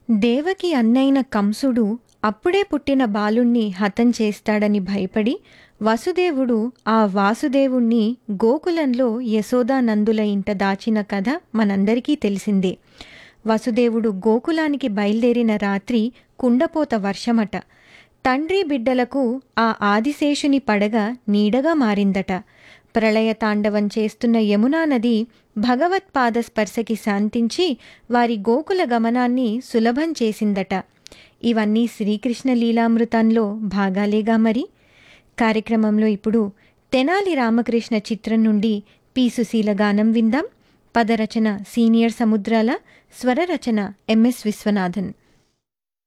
దేవకి అన్నైన కంసుడు అప్పుడే పుట్టిన బాలుణ్ణి హతం చేస్తాడని భయపడి వసుదేవుడు ఆ వాసుదేవుణ్ణి గోకులంలో యశోదానందుల ఇంట దాచిన కథ మనందరికీ తెలిసిందే వసుదేవుడు గోకులానికి బయలుదేరిన రాత్రి కుండపోత వర్షమట తండ్రి బిడ్డలకు ఆ ఆదిశేషుని పడగ నీడగా మారిందట ప్రళయ తాండవం చేస్తున్న యమునా నది భగవత్పాద స్పర్శకి శాంతించి వారి గోకుల గమనాన్ని సులభం చేసిందట ఇవన్నీ శ్రీకృష్ణ లీలామృతంలో భాగాలేగా మరి కార్యక్రమంలో ఇప్పుడు తెనాలి రామకృష్ణ చిత్రం నుండి పి సుశీల గానం విందాం పదరచన సీనియర్ సముద్రాల స్వరరచన ఎంఎస్ విశ్వనాథన్